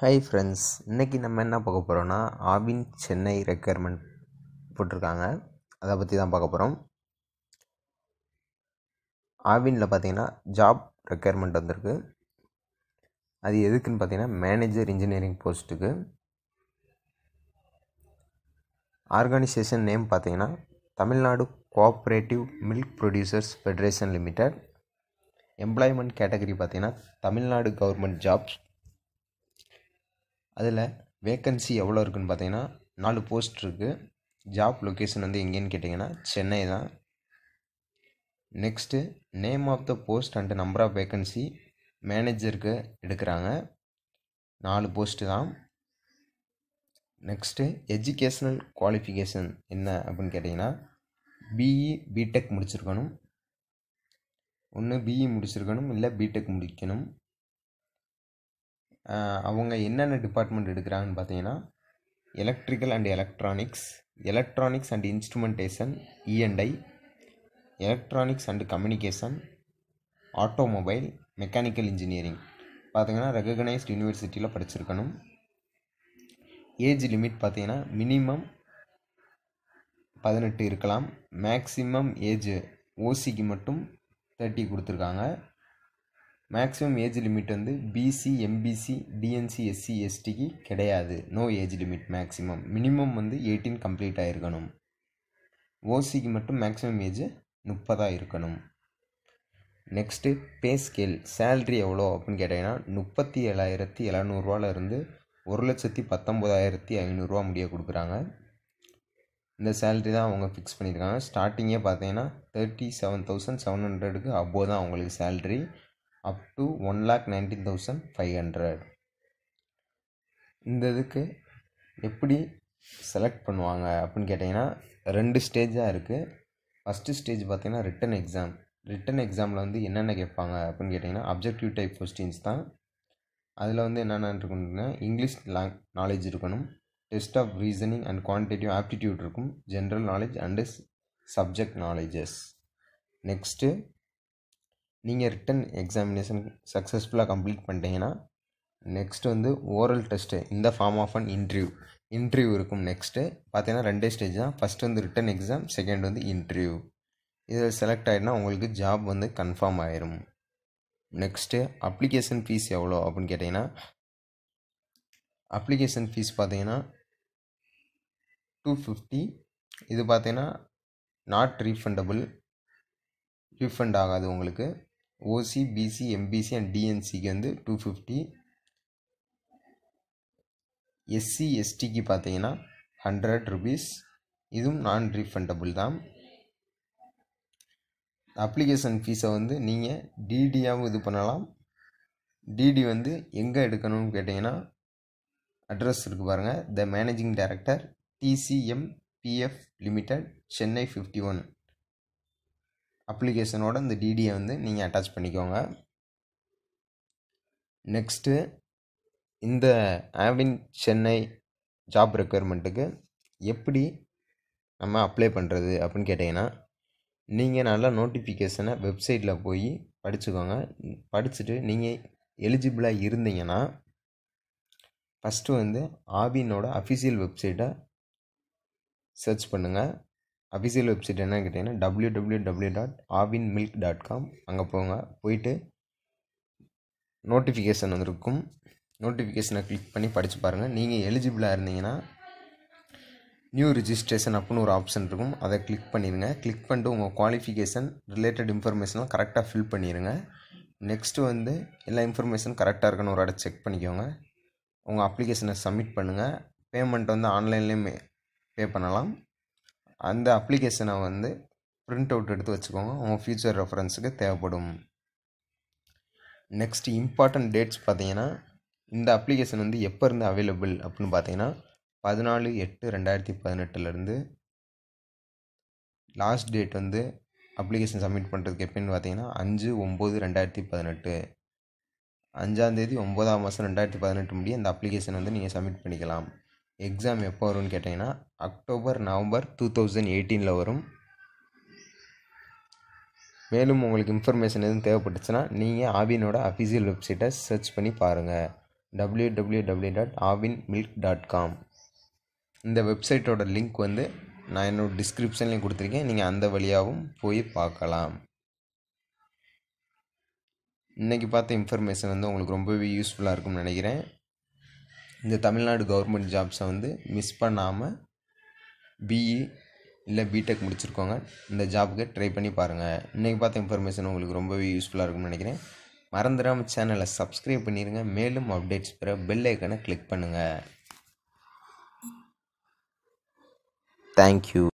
hi friends இன்றைக்கி நம்ம என்ன பார்க்க போகிறோன்னா ஆவின் சென்னை ரெக்குயர்மெண்ட் போட்டிருக்காங்க அதை பற்றி தான் பார்க்க போகிறோம் ஆவினில் பார்த்தீங்கன்னா ஜாப் ரெக்குயர்மெண்ட் வந்திருக்கு அது எதுக்குன்னு பார்த்தீங்கன்னா மேனேஜர் இன்ஜினியரிங் போஸ்ட்டுக்கு ஆர்கனைசேஷன் நேம் பார்த்தீங்கன்னா Tamil Nadu cooperative milk producers federation limited employment category பார்த்தீங்கன்னா தமிழ்நாடு கவர்மெண்ட் ஜாப்ஸ் அதில் வேக்கன்சி எவ்வளோ இருக்குன்னு பார்த்தீங்கன்னா நாலு போஸ்ட் இருக்குது ஜாப் லொக்கேஷன் வந்து எங்கேன்னு கேட்டிங்கன்னா சென்னை தான் next name of the post and number of vacancy மேனேஜருக்கு எடுக்கிறாங்க நாலு போஸ்ட்டு தான் நெக்ஸ்ட்டு எஜுகேஷ்னல் குவாலிஃபிகேஷன் என்ன அப்படின்னு கேட்டிங்கன்னா பிஇ பிடெக் முடிச்சிருக்கணும் ஒன்று பிஇ முடிச்சிருக்கணும் இல்லை பிடெக் முடிக்கணும் அவங்க என்னென்ன டிபார்ட்மெண்ட் எடுக்கிறாங்கன்னு பார்த்தீங்கன்னா electrical and electronics electronics and instrumentation E N I electronics and communication automobile mechanical engineering பார்த்தீங்கன்னா ரெகக்னைஸ்ட் யூனிவர்சிட்டியில் படிச்சிருக்கணும் ஏஜ் லிமிட் பார்த்தீங்கன்னா மினிமம் பதினெட்டு இருக்கலாம் மேக்ஸிமம் ஏஜ் ஓசிக்கு மட்டும் தேர்ட்டி கொடுத்துருக்காங்க மேக்ஸிமம் ஏஜ் லிமிட் வந்து பிசி எம்பிசி டிஎன்சி எஸ்சி எஸ்டிக்கு கிடையாது no age limit maximum minimum வந்து எயிட்டீன் கம்ப்ளீட் ஆகிருக்கணும் ஓசிக்கு மட்டும் மேக்ஸிமம் ஏஜ் முப்பதாக இருக்கணும் நெக்ஸ்ட்டு பே ஸ்கேல் சேல்ரி எவ்வளோ அப்படின்னு கேட்டிங்கன்னா முப்பத்தி ஏழாயிரத்தி எழுநூறுவாலேருந்து ஒரு லட்சத்தி பத்தொம்போதாயிரத்தி ஐநூறுரூவா முடிய கொடுக்குறாங்க இந்த சேல்ரி தான் அவங்க ஃபிக்ஸ் பண்ணியிருக்காங்க ஸ்டார்டிங்கே பார்த்தீங்கன்னா தேர்ட்டி செவன் தௌசண்ட் செவன் ஹண்ட்ரடுக்கு அபோவ் தான் அவங்களுக்கு salary up to one lakh nineteen thousand five hundred இந்த இதுக்கு எப்படி செலக்ட் பண்ணுவாங்க அப்படின்னு கேட்டிங்கன்னா ரெண்டு ஸ்டேஜாக இருக்குது ஃபஸ்ட்டு ஸ்டேஜ் பார்த்தீங்கன்னா ரிட்டன் எக்ஸாம் ரிட்டன் எக்ஸாமில் வந்து என்னென்ன கேட்பாங்க அப்படின்னு கேட்டிங்கன்னா அப்ஜெக்டிவ் டைப் கொஸ்டின்ஸ் தான் அதில் வந்து என்னென்ன இருக்குன்னா இங்கிலீஷ் லாங் நாலேஜ் இருக்கணும் test of reasoning and quantitative aptitude இருக்கும் general knowledge and subject knowledges next நீங்கள் ரிட்டன் எக்ஸாமினேஷன் சக்ஸஸ்ஃபுல்லாக கம்ப்ளீட் பண்ணிட்டீங்கன்னா நெக்ஸ்ட் வந்து ஓரல் டெஸ்ட்டு இந்த form of an interview interview இருக்கும் நெக்ஸ்ட்டு பார்த்தீங்கன்னா ரெண்டே ஸ்டேஜ் தான் ஃபஸ்ட் வந்து ரிட்டன் எக்ஸாம் செகண்ட் வந்து இன்டர்வியூ இதில் செலக்ட் ஆகிடுனா உங்களுக்கு ஜாப் வந்து கன்ஃபார்ம் ஆயிரும் நெக்ஸ்ட்டு அப்ளிகேஷன் ஃபீஸ் எவ்வளோ அப்படின்னு கேட்டிங்கன்னா அப்ளிகேஷன் ஃபீஸ் பார்த்தீங்கன்னா டூ ஃபிஃப்டி இது பார்த்தீங்கன்னா நாட் ரீஃபண்டபுள் ரீஃபண்ட் ஆகாது உங்களுக்கு ஓசி பிசி எம்பிசி அண்ட் டிஎன்சிக்கு வந்து டூ ஃபிஃப்டி எஸ்சி எஸ்டிக்கு பார்த்தீங்கன்னா ஹண்ட்ரட் ருபீஸ் இதுவும் நான் ரீஃபண்டபுள் தான் அப்ளிகேஷன் ஃபீஸை வந்து நீங்கள் டிடியாகவும் இது பண்ணலாம் டிடி வந்து எங்கே எடுக்கணும்னு கேட்டிங்கன்னா அட்ரஸ் இருக்குது பாருங்கள் the managing director TCM PF limited Chennai fifty one அப்ளிகேஷனோட இந்த டிடியை வந்து நீங்கள் அட்டாச் பண்ணிக்கோங்க நெக்ஸ்ட்டு இந்த ஆவின் சென்னை ஜாப் ரெக்குயர்மெண்ட்டுக்கு எப்படி நம்ம அப்ளை பண்ணுறது அப்படின்னு கேட்டிங்கன்னா நீங்கள் நல்லா நோட்டிஃபிகேஷனை வெப்சைட்டில் போய் படிச்சுக்கோங்க படிச்சுட்டு நீங்கள் எலிஜிபிளாக இருந்தீங்கன்னா ஃபஸ்ட்டு வந்து ஆவினோட அஃபிஷியல் வெப்சைட்டை சர்ச் பண்ணுங்கள் அஃபிஷியல் வெப்சைட் என்னன்னு கேட்டிங்கன்னா W W W dot Aavin milk dot com அங்கே போங்க போயிட்டு நோட்டிஃபிகேஷன் வந்துருக்கும் நோட்டிஃபிகேஷனை கிளிக் பண்ணி படித்து பாருங்கள் நீங்கள் எலிஜிபிளாக இருந்தீங்கன்னா நியூ ரிஜிஸ்ட்ரேஷன் அப்படின்னு ஒரு ஆப்ஷன் இருக்கும் அதை கிளிக் பண்ணிடுங்க கிளிக் பண்ணிட்டு உங்கள் குவாலிஃபிகேஷன் ரிலேட்டட் இன்ஃபர்மேஷன்லாம் கரெக்டாக ஃபில் பண்ணிடுங்க நெக்ஸ்ட்டு வந்து எல்லா இன்ஃபர்மேஷனும் கரெக்டாக இருக்குன்னு ஒரு இடம் செக் பண்ணிக்கோங்க உங்கள் அப்ளிகேஷனை சப்மிட் பண்ணுங்கள் பேமெண்ட் வந்து ஆன்லைன்லேயும் பே பண்ணலாம் அந்த அப்ளிகேஷனை வந்து ப்ரிண்ட் அவுட் எடுத்து வச்சுக்கோங்க உங்கள் ஃப்யூச்சர் ரெஃபரன்ஸுக்கு தேவைப்படும் நெக்ஸ்ட் இம்பார்ட்டன்ட் டேட்ஸ் பார்த்தீங்கன்னா இந்த அப்ளிகேஷன் வந்து எப்போ இருந்து அவைலபிள் அப்படின்னு பார்த்தீங்கன்னா பதினாலு எட்டு ரெண்டாயிரத்தி பதினெட்டுலேருந்து லாஸ்ட் டேட் வந்து அப்ளிகேஷன் சப்மிட் பண்ணுறதுக்கு எப்போன்னு பார்த்தீங்கன்னா அஞ்சு ஒம்பது ரெண்டாயிரத்தி பதினெட்டு அஞ்சாந்தேதி ஒம்பதாம் மாதம் ரெண்டாயிரத்தி பதினெட்டு முடிய இந்த அப்ளிகேஷன் வந்து நீங்கள் சப்மிட் பண்ணிக்கலாம் எக்ஸாம் எப்போ வரும்னு கேட்டிங்கன்னா அக்டோபர் நவம்பர் டூ தௌசண்ட் எயிட்டீனில் வரும் மேலும் உங்களுக்கு இன்ஃபர்மேஷன் எதுவும் தேவைப்பட்டுச்சுன்னா நீங்கள் ஆவினோட அஃபிஷியல் வெப்சைட்டை சர்ச் பண்ணி பாருங்கள் W W W dot Aavin milk dot com இந்த வெப்சைட்டோட லிங்க் வந்து நான் என்னோட டிஸ்கிரிப்ஷன்லேயும் கொடுத்துருக்கேன் நீங்கள் அந்த வழியாகவும் போய் பார்க்கலாம் இன்றைக்கி பார்த்த இன்ஃபர்மேஷன் வந்து உங்களுக்கு ரொம்பவே யூஸ்ஃபுல்லாக இருக்கும்னு நினைக்கிறேன் இந்த தமிழ்நாடு கவர்மெண்ட் ஜாப்ஸை வந்து மிஸ் பண்ணாமல் பிஇ இல்லை பிடெக் முடிச்சிருக்கோங்க இந்த ஜாபுக்கு ட்ரை பண்ணி பாருங்கள் இன்றைக்கி பார்த்த இன்ஃபர்மேஷன் உங்களுக்கு ரொம்பவே யூஸ்ஃபுல்லாக இருக்கும்னு நினைக்கிறேன் மறந்துடாமல் சேனலை சப்ஸ்கிரைப் பண்ணிடுங்க மேலும் அப்டேட்ஸ் பெற பெல் ஐக்கனை கிளிக் பண்ணுங்கள் தேங்க்யூ